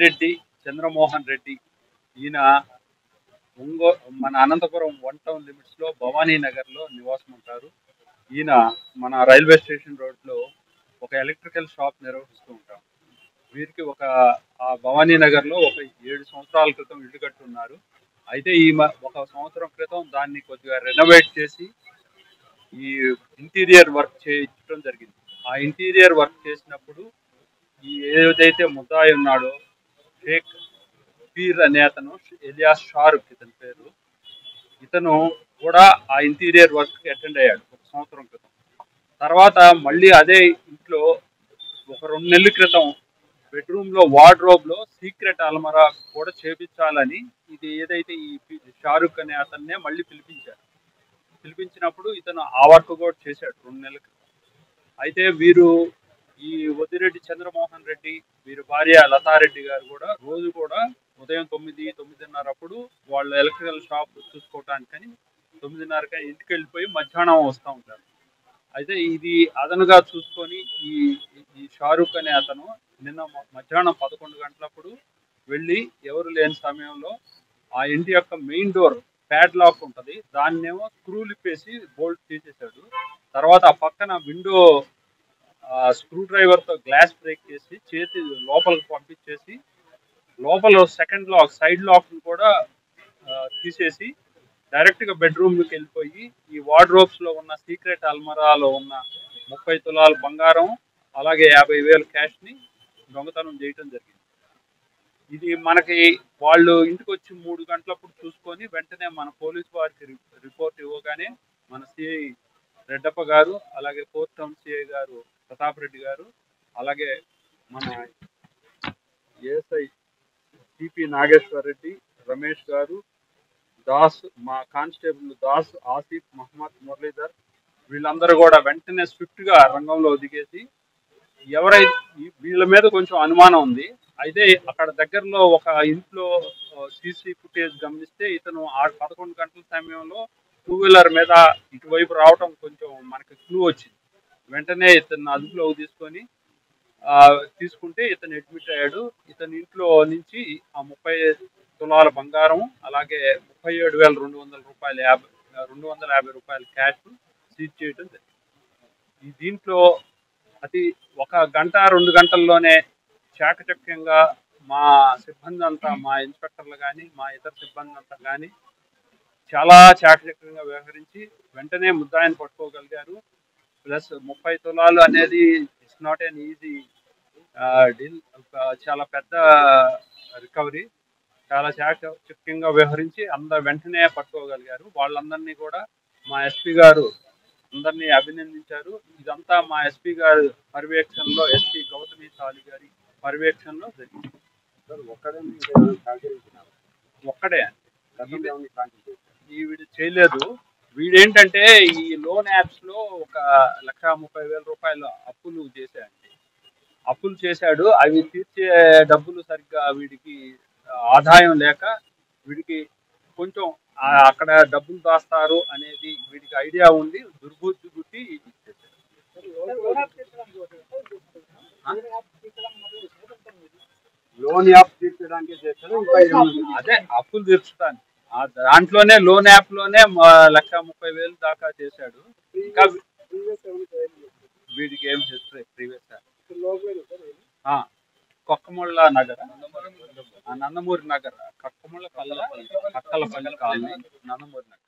వదిరెడ్డి చంద్రమోహన్ రెడ్డి ఈయన ఒంగో మన Anantapuram one town limits లో భవానీ నగర్ లో నివాసం ఉంటారు ఈయన మన రైల్వే స్టేషన్ రోడ్ లో ఒక ఎలక్ట్రికల్ షాప్ నిర్వహిస్తూ ఉంటాం వీరికి ఒక ఆ భవానీ నగర్ లో ఒక ఏడు సంవత్సరాల క్రితం ఇల్లు కట్టున్నారు అయితే ఈ మ- ఒక సంవత్సరం క్రితం దాన్ని కొద్దిగా రెనోవేట్ చేసి ఈ ఇంటీరియర్ వర్క్ చేయించడం జరిగింది ఆ ఇంటీరియర్ వర్క్ చేసినప్పుడు ఈ ఏదైతే ముద్దాయి ఉన్నాడో షేక్ పీర్ అనే అతను ఎలియాస్ షారుక్ ఇతని పేరు ఇతను కూడా ఆ ఇంటీరియర్ వర్క్ అటెండ్ అయ్యాడు ఒక సంవత్సరం క్రితం తర్వాత మళ్ళీ అదే ఇంట్లో ఒక రెండు నెలల క్రితం బెడ్రూమ్ లో వార్డ్రోబ్ లో సీక్రెట్ అల్మరా కూడా చేపించాలని ఇది ఏదైతే ఈ పి- షారుక్ అనే అతన్నే మళ్ళీ పిలిపించారు పిలిపించినప్పుడు ఇతను ఆ వర్క్ కూడా చేశాడు రెండు నెలల క్రితం అయితే వీరు ఈ వదిరెడ్డి చంద్రమోహన్ రెడ్డి వీరి భార్య లతారెడ్డి గారు కూడా రోజు కూడా ఉదయం తొమ్మిది తొమ్మిదిన్నర అప్పుడు వాళ్ళ ఎలక్ట్రికల్ షాప్ చూసుకోవటానికని తొమ్మిదిన్నరకి ఇంటికి వెళ్ళిపోయి మధ్యాహ్నం వస్తూ ఉంటారు అయితే ఇది అదనుగా చూసుకొని ఈ ఈ షారుఖ్ అనే అతను నిన్న మ- మధ్యాహ్నం పదకొండు గంటలప్పుడు వెళ్ళి ఎవరు లేని సమయంలో ఆ ఇంటి యొక్క మెయిన్ డోర్ ప్యాడ్ లాక్ ఉంటుంది దాన్నేమో స్క్రూలు ఇప్పేసి బోల్ట్ తీసేశాడు తర్వాత ఆ పక్కన విండో స్క్రూ డ్రైవర్ తో గ్లాస్ బ్రేక్ చేసి చేతి లోపలికి పంపించేసి లోపల సెకండ్ లాక్ సైడ్ లాక్ కూడా ఆ, తీసేసి డైరెక్ట్ గా బెడ్రూమ్ లోకి వెళ్ళిపోయి ఈ వార్డ్రోబ్స్ లో ఉన్న సీక్రెట్ అల్మరాలో ఉన్న ముప్పై తులాల బంగారం అలాగే యాభై వేల క్యాష్ ని దొంగతనం చేయటం జరిగింది ఇది మనకి వాళ్ళు ఇంటికి వచ్చి మూడు గంటలప్పుడు చూసుకొని వెంటనే మన పోలీస్ వారికి రి- రిపోర్ట్ ఇవ్వగానే మన సిఐ రెడ్డప్ప గారు అలాగే ఫోర్త్ టౌన్ సిఐ గారు ప్రతాప్ రెడ్డి గారు అలాగే మన ఏఎస్ఐ సిపి నాగేశ్వర్ రెడ్డి రమేష్ గారు దాస్ మా కానిస్టేబుల్ దాస్ ఆసిఫ్ మహమ్మద్ మురళీధర్ వీళ్ళందరూ కూడా వెంటనే స్విఫ్ట్ గా రంగంలో దిగేసి ఎవరైతే ఈ- వీళ్ళ మీద కొంచెం అనుమానం ఉంది అయితే అక్కడ దగ్గరలో ఒక ఇంట్లో సీసీ ఫుటేజ్ గమనిస్తే ఇతను ఆ పదకొండు గంటల సమయంలో టూ వీలర్ మీద ఇటువైపు రావటం కొంచెం మనకి క్లూ వచ్చింది వెంటనే ఇతను అదుపులోకి తీసుకొని ఆ, తీసుకుంటే ఇతను అడ్మిట్ అయ్యాడు ఇతని ఇంట్లో నుంచి ఆ ముప్పై తులాల బంగారం అలాగే ముప్పై ఏడు వేల రెండు వందల రూపాయల యాభై రెండు వందల యాభై రూపాయల క్యాష్ సీజ్ చేయడం జరిగింది ఈ దీంట్లో అతి ఒక గంట రెండు గంటల్లోనే చాకచక్యంగా మా సిబ్బంది అంతా మా ఇన్స్పెక్టర్లు కానీ మా ఇతర సిబ్బంది అంతా కానీ చాలా చాకచక్యంగా వ్యవహరించి వెంటనే ముద్దాయిని పట్టుకోగలిగారు ప్లస్ ముప్పై తులాలు అనేది it's not an easy deal చాలా పెద్ద రికవరీ చాలా చాకచక్యంగా వ్యవహరించి అందరు వెంటనే పట్టుకోగలిగారు వాళ్ళందరినీ కూడా మా ఎస్పీ గారు అందరినీ అభినందించారు ఇదంతా మా ఎస్పీ గారు పర్యవేక్షణలో ఎస్పీ గౌతమి సాలి గారి పర్యవేక్షణలో జరిగింది ఒక్కడే ఈ వీడు చేయలేదు వీడేంటంటే ఈ లోన్ యాప్స్ లో ఒక లక్ష ముప్పై వేల రూపాయలు అప్పులు చేశాడండి అప్పులు చేశాడు అవి తీర్చే డబ్బులు సరిగ్గా వీడికి ఆదాయం లేక వీడికి కొంచెం ఆ అక్కడ డబ్బులు దాస్తారు అనేది వీడికి ఐడియా ఉండి దుర్బుద్ధి గుట్టి ఇచ్చేసాడు లోన్ యాప్ తీర్చడానికి చేస్తాడు ఇంకా ఏమన్నా? అదే అప్పులు తీర్చుతాను ఆ దాంట్లోనే లోన్ యాప్ లోనే మ- లక్ష ముప్పై వేలు దాకా చేశాడు ఇంకా వీ- వీడికి ఏం హిస్టరీ ప్రీవియస్ కొక్కముళ్ళ నగర ఆ నందమూరి నగర్ కక్కముళ్ళ పల్ల కక్కలపల్లి కాలనీ నందమూరి నగర్